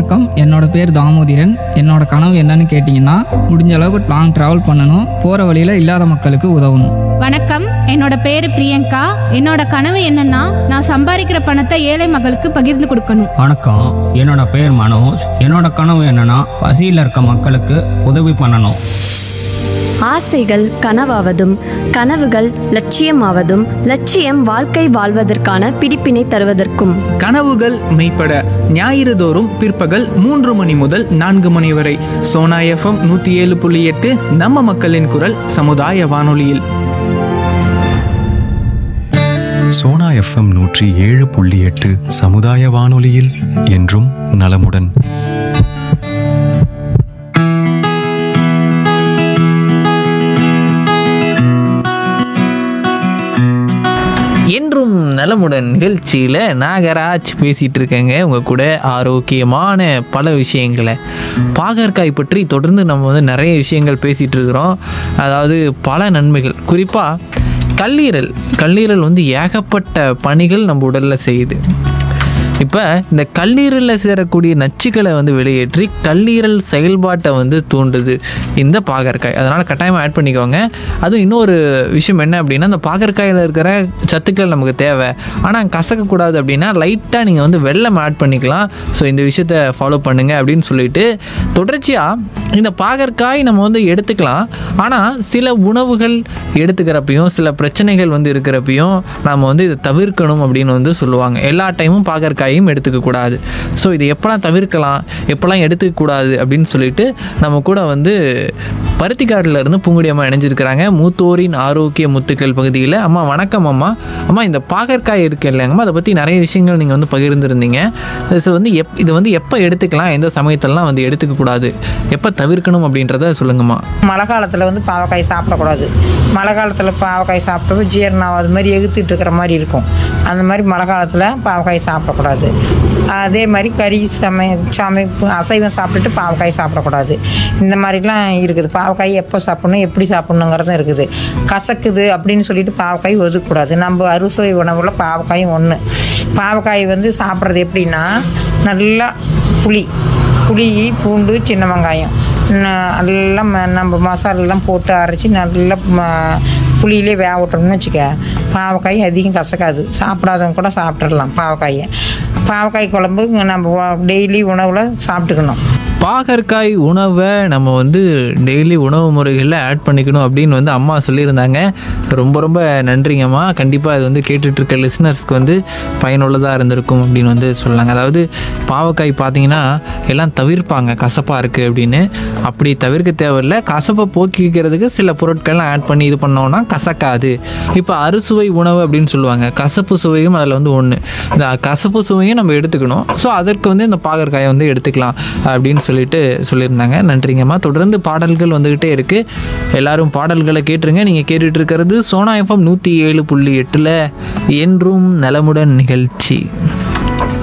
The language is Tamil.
வணக்கம் என்னோட பேர் தாமோதிரன் என்னோட கனவு என்னன்னு கேட்டிங்கன்னா முடிஞ்ச அளவுக்கு லாங் ட்ராவல் பண்ணணும் போகிற வழியில் இல்லாத மக்களுக்கு உதவணும் வணக்கம் என்னோட பேரு பிரியங்கா என்னோட கனவு என்னன்னா நான் சம்பாதிக்கிற பணத்தை ஏழை மக்களுக்கு பகிர்ந்து கொடுக்கணும் வணக்கம் என்னோட பேர் மனோஜ் என்னோட கனவு என்னன்னா பசியில் இருக்க மக்களுக்கு உதவி பண்ணணும் ஆசைகள் கனவாவதும் கனவுகள் லட்சியமாவதும் லட்சியம் வாழ்க்கை வாழ்வதற்கான பிடிப்பினை தருவதற்கும் கனவுகள் மெய்ப்பட ஞாயிறு தோறும் பிற்பகல் மூன்று மணி முதல் நான்கு மணி வரை சோனா எஃப்எம் நூற்றி ஏழு புள்ளி எட்டு நம்ம மக்களின் குரல் சமுதாய வானொலியில் சோனா எஃப்எம் நூற்றி ஏழு புள்ளி எட்டு சமுதாய வானொலியில் என்றும் நலமுடன் என்றும் நலமுடன் நிகழ்ச்சியில் நாகராஜ் பேசிகிட்டு இருக்கேங்க உங்கள் கூட ஆரோக்கியமான பல விஷயங்களை பாகற்காய் பற்றி தொடர்ந்து நம்ம வந்து நிறைய விஷயங்கள் பேசிகிட்டு இருக்கிறோம் அதாவது பல நன்மைகள் குறிப்பாக கல்லீரல் கல்லீரல் வந்து ஏகப்பட்ட பணிகள் நம்ம உடலில் செய்யுது இப்போ இந்த கல்லீரலில் சேரக்கூடிய நச்சுக்களை வந்து வெளியேற்றி கல்லீரல் செயல்பாட்டை வந்து தூண்டுது இந்த பாகற்காய் அதனால் கட்டாயமாக ஆட் பண்ணிக்கோங்க அதுவும் இன்னொரு விஷயம் என்ன அப்படின்னா இந்த பாகற்காயில் இருக்கிற சத்துக்கள் நமக்கு தேவை ஆனால் கசக்கக்கூடாது அப்படின்னா லைட்டாக நீங்கள் வந்து வெல்லம் ஆட் பண்ணிக்கலாம் ஸோ இந்த விஷயத்தை ஃபாலோ பண்ணுங்கள் அப்படின்னு சொல்லிட்டு தொடர்ச்சியாக இந்த பாகற்காய் நம்ம வந்து எடுத்துக்கலாம் ஆனால் சில உணவுகள் எடுத்துக்கிறப்பையும் சில பிரச்சனைகள் வந்து இருக்கிறப்பையும் நாம் வந்து இதை தவிர்க்கணும் அப்படின்னு வந்து சொல்லுவாங்க எல்லா டைமும் பாகற்காயும் எடுத்துக்க கூடாது ஸோ இது எப்போலாம் தவிர்க்கலாம் எப்போலாம் எடுத்துக்க கூடாது அப்படின்னு சொல்லிட்டு நம்ம கூட வந்து பருத்திக்காட்டில் இருந்து பூங்குடி அம்மா இணைஞ்சிருக்கிறாங்க மூத்தோரின் ஆரோக்கிய முத்துக்கள் பகுதியில் அம்மா வணக்கம் அம்மா அம்மா இந்த பாகற்காய் இருக்கு இல்லைங்கம்மா அதை பற்றி நிறைய விஷயங்கள் நீங்கள் வந்து பகிர்ந்துருந்தீங்க ஸோ வந்து எப் இது வந்து எப்போ எடுத்துக்கலாம் எந்த சமயத்திலலாம் வந்து எடுத்துக்க கூடாது எப்போ தவிர்க்கணும் அப்படின்றத சொல்லுங்கம்மா மழை காலத்தில் வந்து பாவக்காய் சாப்பிடக்கூடாது மழை காலத்தில் பாவக்காய் சாப்பிட்டப்ப ஜீரணம் ஆகாத மாதிரி எகுத்துட்டு இருக்கிற மாதிரி இருக்கும் அந்த மாதிரி மழை காலத்தில் பாவக்காய் சாப்பிடக்கூடாது அதே மாதிரி கறி சமை சமைப்பு அசைவம் சாப்பிட்டுட்டு பாவக்காய் சாப்பிடக்கூடாது இந்த மாதிரிலாம் இருக்குது பாவக்காய் எப்போ சாப்பிடணும் எப்படி சாப்பிடணுங்கிறதும் இருக்குது கசக்குது அப்படின்னு சொல்லிட்டு பாவக்காய் ஒதுக்கக்கூடாது நம்ம அறுசுவை உணவில் பாவக்காயும் ஒன்று பாவக்காய் வந்து சாப்பிட்றது எப்படின்னா நல்லா புளி புளி பூண்டு சின்ன வெங்காயம் ந- நல்லா ம- நம்ம மசாலெல்லாம் போட்டு அரைச்சி நல்லா ம- புளியிலே வேக விட்டோம்னு வச்சுக்க பாவக்காய் அதிகம் கசக்காது சாப்பிடாதவங்க கூட சாப்பிட்றலாம் பாவக்காயை பாவக்காய் குழம்பு இங்க நம்ம டெய்லி உணவில் சாப்பிட்டுக்கணும் பாகற்காய் உணவை நம்ம வந்து டெய்லி உணவு முறைகளில் ஆட் பண்ணிக்கணும் அப்படின்னு வந்து அம்மா சொல்லியிருந்தாங்க ரொம்ப ரொம்ப நன்றிங்கம்மா கண்டிப்பாக இது வந்து கேட்டுட்ருக்க லிஸ்னர்ஸ்க்கு வந்து பயனுள்ளதாக இருந்திருக்கும் அப்படின்னு வந்து சொல்லாங்க அதாவது பாவக்காய் பார்த்தீங்கன்னா எல்லாம் தவிர்ப்பாங்க கசப்பாக இருக்குது அப்படின்னு அப்படி தவிர்க்க தேவையில்லை கசப்பை போக்கிக்கிறதுக்கு சில பொருட்கள்லாம் ஆட் பண்ணி இது பண்ணோம்னா கசக்காது இப்போ அறுசுவை உணவு அப்படின்னு சொல்லுவாங்க கசப்பு சுவையும் அதில் வந்து ஒன்று இந்த கசப்பு சுவையும் நம்ம எடுத்துக்கணும் ஸோ அதற்கு வந்து இந்த பாகற்காயை வந்து எடுத்துக்கலாம் அப்படின்னு சொல்லிட்டு சொல்லியிருந்தாங்க நன்றிங்கம்மா தொடர்ந்து பாடல்கள் வந்துக்கிட்டே இருக்குது எல்லாரும் பாடல்களை கேட்டுருங்க நீங்கள் கேட்டுட்டு இருக்கிறது சோனா எஃப்எம் நூற்றி ஏழு புள்ளி எட்டில் என்றும் நலமுடன் நிகழ்ச்சி